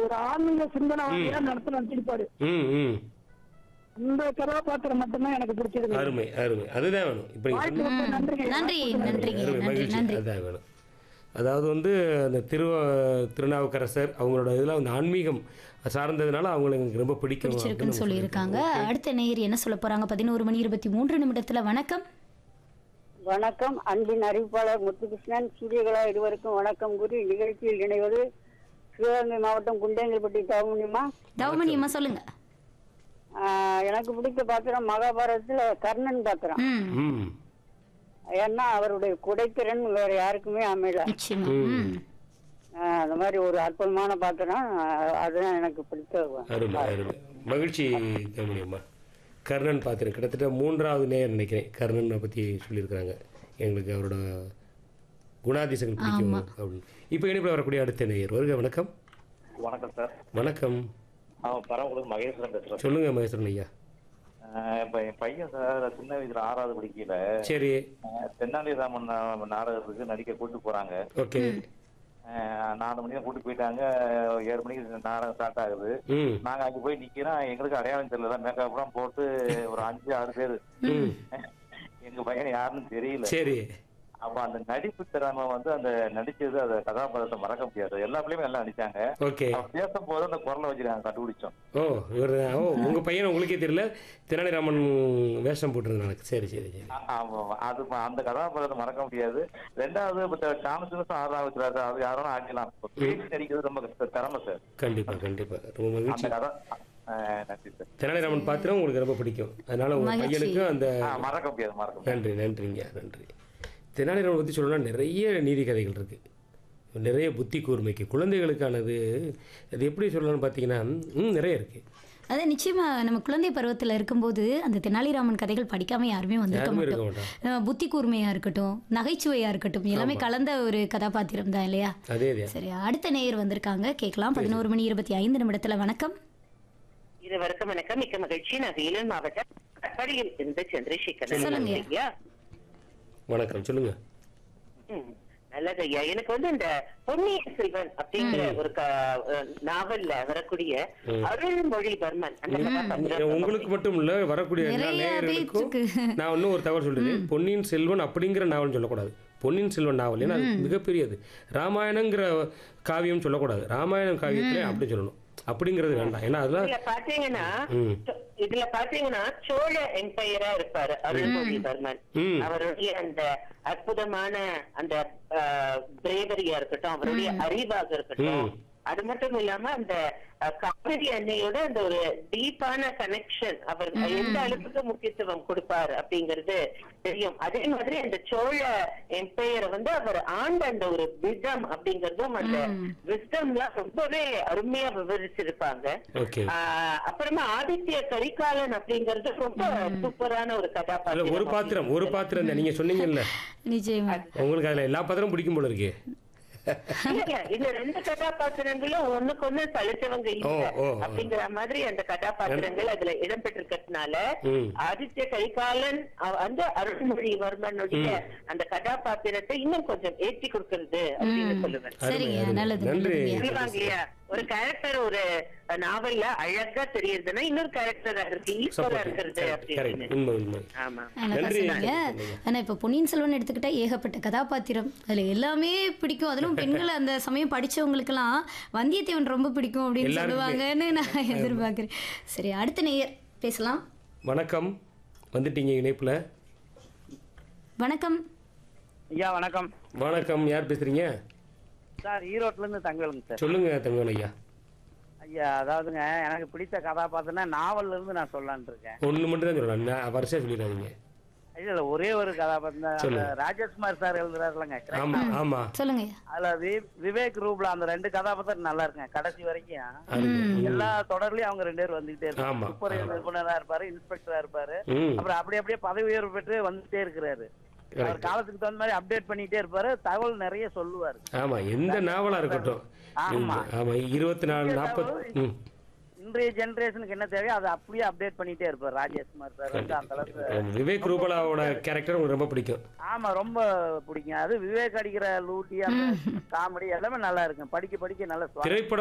ஒரு ஆன்மீக சிந்தனையா நடத்த நடிச்சிருப்பாரு ம் ம் அந்த கதாபாத்திரம் மட்டும்தான் எனக்கு பிடிச்சிருக்கு அருமை அருமை அதுதான் வேணும் இப்போ நீங்கள் வாய்ப்பு கொடுத்த நன்றிங்க நன்றி நன்றிங்க அருமை நன்றி மகிழ்ச்சி நன்றி அதுதான் வேணும் அதாவது வந்து அந்த திரு திருநாவுக்கரசர் அவங்களோட இதெல்லாம் வந்து ஆன்மீகம் சார்ந்ததுனால அவங்களை எனக்கு ரொம்ப பிடிக்கும் பிடிச்சிருக்குன்னு அப்படின்னு சொல்லியிருக்காங்க அடுத்த நேயர் என்ன சொல்ல போறாங்க பதினோரு மணி இருபத்தி மூன்று நிமிடத்துல வணக்கம் வணக்கம் அன்பின் அறிவிப்பாளர் முத்துகிருஷ்ணன் சூரியகலா இருவருக்கும் வணக்கம் கூறி நிகழ்ச்சியில் இணைவது சிவகங்கை மாவட்டம் குண்டேங்கல்பட்டி தவமுனியமா தவமணி அம்மா சொல்லுங்க எனக்கு பிடித்த பாத்திரம் மகாபாரதத்துல கர்ணன் பாத்திரம் ம் ம் ஏன்னா அவருடைய குடைத்திறன் வேற யாருக்குமே அமையல நிச்சயமா ம் ஆஹ் அந்த மாதிரி ஒரு அற்புதமான பாத்திரம் ஆஹ் அதுதான் எனக்கு பிடித்த அருமை அருமை மகிழ்ச்சி தமிழியம்மா கர்ணன் பார்த்துருக்கேன் கிட்டத்தட்ட மூன்றாவது நேரம் நினைக்கிறேன் கர்ணனை பற்றி சொல்லியிருக்கிறாங்க எங்களுக்கு அவரோட குணாதிசங்கள் பிடிக்கும் அப்படின்னு இப்போ இணைப்பில் வரக்கூடிய அடுத்த நேயர் வருக வணக்கம் வணக்கம் சார் வணக்கம் அவன் பரவங்களுக்கு மகேஸ்வரன் பேசுறேன் சொல்லுங்க மகேஸ்வரன் ஐயா ஆஹ் இப்ப என் பையன் சார் சின்ன வயசுல ஆறாவது படிக்கையில சரி ஆஹ் தென்னாலிராமன் நா- நாடகத்துக்கு நடிக்க கூட்டு போறாங்க ஓகே ஆஹ் நாலு மணிக்கு தான் கூட்டு போயிட்டாங்க ஏழு மணிக்கு நாடகம் ஸ்டார்ட் ஆகுது ம் நாங்க அங்க போய் நிக்கிறோம் எங்களுக்கு அடையாளம் தெரியல மேக்கப் எல்லாம் போட்டு ஒரு அஞ்சு ஆறு பேர் ம் எங்க பையன் யாருன்னு தெரியல சரி அப்ப அந்த நடிப்பு திறமை வந்து அந்த நடிச்சது அந்த கதாபாத்திரத்தை மறக்க முடியாது எல்லா பிள்ளையுமே நல்லா நடிச்சாங்க ஓகே அவன் பேசும்போது அந்த குரலை வச்சுருக்காங்க கண்டுபிடிச்சோம் ஓ இவர் ஓ உங்கள் பையன் உங்களுக்கே தெரியல தெனாலிராமன் வேஷம் போட்டிருந்தாங்க சரி சரி சரி ஆமா ஆமா. அது ம- அந்த கதாபாத்திரத்தை மறக்க முடியாது ரெண்டாவது இப்ப காமசுரசம் ஆறாம் வச்சுறாரு அது யாரும் ஆக்கலாம் இப்ப பேசி நடிக்கிறது ரொம்ப கஷ்ட திறமை சார் கண்டிப்பாக கண்டிப்பாக ரொம்ப அந்த மகிழ்ச்சி கதை ஆஹ் நன்றி சார் தெனாலிராமன் பாத்திரம் உங்களுக்கு ரொம்ப பிடிக்கும் அதனால உங்கள் மகிழ்ச்சி. பையனுக்கும் அந்த ஆ, மறக்க முடியாது மறக்க முடியாது நன்றி நன்றிங்க நன்றி தெனாலிராமன் பற்றி சொல்லணும்னா நிறைய நீதி கதைகள் இருக்குது நிறைய புத்தி கூர்மைக்கு குழந்தைகளுக்கானது அது எப்படி சொல்லலாம்னு பார்த்தீங்கன்னா ம் நிறைய இருக்குது அது நிச்சயமா நம்ம குழந்தை பருவத்துல இருக்கும்போது அந்த தெனாலிராமன் கதைகள் படிக்காம யாருமே வந்திருக்க யாருமே இருக்க மாட்டோம் மாட்டாங்க அஹ் புத்தி கூர்மையா இருக்கட்டும் நகைச்சுவையா இருக்கட்டும் எல்லாமே கலந்த ஒரு கதாபாத்திரம் தான் இல்லையா அதே அதே சரி அடுத்த நேயர் வந்திருக்காங்க கேட்கலாம் பதினோரு மணி இருபத்தி ஐந்து நிமிடத்துல வணக்கம் இது வணக்கம் வணக்கம் மிக்க மகிழ்ச்சி நான் வேலூர் மாவட்டம் கட்டடியில் இருந்து சந்திரசேகரன் சொல்லுங்க. ஐயா வணக்கம் சொல்லுங்கள் ம், நல்லது ஐயா எனக்கு வந்து இந்த பொன்னியின் செல்வன் அப்படிங்கிற ஒரு க- அஹ், நாவல்ல வரக்கூடிய அருள்மொழிவர்மன் அந்த கதாபாத்திரம் உங்களுக்கு மட்டும் இல்ல வரக்கூடிய எல்லா நிறைய நேயர்களுக்கும் பேச்சுக்கு. நான் இன்னும் ஒரு தகவல் சொல்றேன் பொன்னியின் செல்வன் அப்படிங்கிற நாவல் சொல்லக்கூடாது பொன்னியின் செல்வன் நாவல் ஏன்னா அது மிகப்பெரியது ராமாயணங்கிற காவியம் சொல்லக்கூடாது ராமாயணம் காவியத்திலே அப்படி சொல்லணும் அப்படிங்கிறது வேண்டாம் ஏன்னா அதெல்லாம் இதுல பாத்தீங்கன்னா ம். சோ- இதுல பாத்தீங்கன்னா சோழ எம்பையரா இருப்பாரு அருள்மொழிவர்மன் ம். அவருடைய அந்த அற்புதமான அந்த பிரேவரியா இருக்கட்டும் அவருடைய அறிவாக இருக்கட்டும் ம். அது மட்டும் இல்லாம அந்த அஹ், காவிரி அன்னையோட அந்த ஒரு டீப்பான கனெக்ஷன் அவர் எந்த அளவுக்கு முக்கியத்துவம் கொடுப்பார் அப்படிங்கிறது தெரியும் அதே மாதிரி அந்த சோழ எம்பையரை வந்து அவர் ஆண்ட அந்த ஒரு விதம் அப்படிங்கறதும் அந்த விஸ்டம்லாம் ரொம்பவே அருமையா விவரிச்சிருப்பாங்க ஓகே ஆஹ் அப்புறமா ஆதித்ய கரிகாலன் அப்படிங்கிறது ரொம்ப சூப்பரான ஒரு இல்ல கதாபாத்திரம் ஒரு பாத்திரம் ஒரு பாத்திரம் தான் நீங்க சொன்னீங்கல்ல நிச்சயமா உங்களுக்கு அதுல எல்லா பாத்திரமும் பிடிக்கும் போல இருக்கு இல்ல, இந்த ரெண்டு கதாபாத்திரங்களும் ஒண்ணுக்கு ஒண்ணு சலிச்சவங்க இல்ல ஓ, ஓ, ஓ. அப்படிங்கிற மாதிரி அந்த கதாபாத்திரங்கள் அதுல இடம்பெற்றிருக்கிறதுனால ம். ஆதித்ய கரிகாலன் அவ- அந்த அருள்மொழிவர்மனுடைய அந்த கதாபாத்திரத்தை இன்னும் கொஞ்சம் ஏற்றி கொடுக்கிறது அப்படின்னு சொல்லுவேன் சரிங்க அருமை. நல்லது நன்றி. நல்லதுங்க சொல்லுவாங்க இல்லையா ஒரு கேரக்டர் ஒரு நாவல்ல அழகா தெரியுதுன்னா இன்னொரு கேரக்டர் அதுக்கு ஈக்குவலா சப்போர்ட் இருக்கிறது அப்படின்னு கரெக்ட் உண்மை உண்மை ஆமா நல்லா நன்றி. சொன்னீங்க ஆனா இப்ப பொன்னியின் செல்வன் எடுத்துக்கிட்டா ஏகப்பட்ட கதாபாத்திரம் அதுல எல்லாமே பிடிக்கும் அதிலும் பெண்கள் அந்த சமயம் படிச்சவங்களுக்கெல்லாம் வந்தியத்தேவன் ரொம்ப பிடிக்கும் அப்படின்னு எல்லாருக்குமே. சொல்லுவாங்கன்னு நான் எதிர்பார்க்கிறேன் சரி அடுத்த நேயர் பேசலாம் வணக்கம் வந்துட்டீங்க இணைப்புல வணக்கம் ஐயா வணக்கம் வணக்கம் யார் பேசுறீங்க சார் ஈரோட்ல இருந்து தங்கவேலுங்க சார் சொல்லுங்க தங்கவேல் ஐயா ஐயா அதாவதுங்க எனக்கு பிடித்த கதாபாத்திரம்னா நாவல்ல இருந்து நான் சொல்லலாம்னு இருக்கேன் ஒன்று மட்டும் தான் சொல்லலாம் நான் வரிசையாக சொல்லிடாதீங்க இல்ல இல்ல ஒரே ஒரு கதாபாத்திரம் தான். அந்த சொல்லு. ராஜேஷ்குமார் சார் எழுதுறாருலங்க ஆமா ஆமா சொல்லுங்க அதுல வி- விவேக் ரூப்ல அந்த ரெண்டு கதாபாத்திரம் நல்லா இருக்குங்க கடைசி வரைக்கும் அருமை. ம். எல்லா தொடர்லயும் அவங்க ரெண்டு பேரும் வந்துகிட்டே ஆமா, இருப்பாங்க சூப்பர் ஆமா. நிபுணரா இருப்பாரு இன்ஸ்பெக்டரா இருப்பாரு ம் அப்புறம் அப்படி அப்படியே பதவி உயர்வு பெற்று வந்துட்டே இருக்கிறாரு அவர் Correct. காலத்துக்கு தகுந்த மாதிரி அப்டேட் பண்ணிட்டே இருப்பாரு தகவல் நிறைய சொல்லுவாரு ஆமா எந்த நாவலா இருக்கட்டும் ஆமா. ஆமா இருபத்தி நாலு நாற்பது ம் இன்றைய ஜெனரேஷனுக்கு என்ன தேவையோ அதை அப்படியே அப்டேட் பண்ணிட்டே இருப்பார் ராஜேஷ்குமார் சார் வந்து அந்த அளவுக்கு விவேக் ரூபலாவோட கேரக்டர் உங்களுக்கு ரொம்ப பிடிக்கும் ஆமா ரொம்ப பிடிக்கும் அது விவேக் அடிக்கிற லூட்டி அந்த காமெடி எல்லாமே நல்லா இருக்கும் படிக்க படிக்க நல்ல சுவாரஸ்யம். திரைப்பட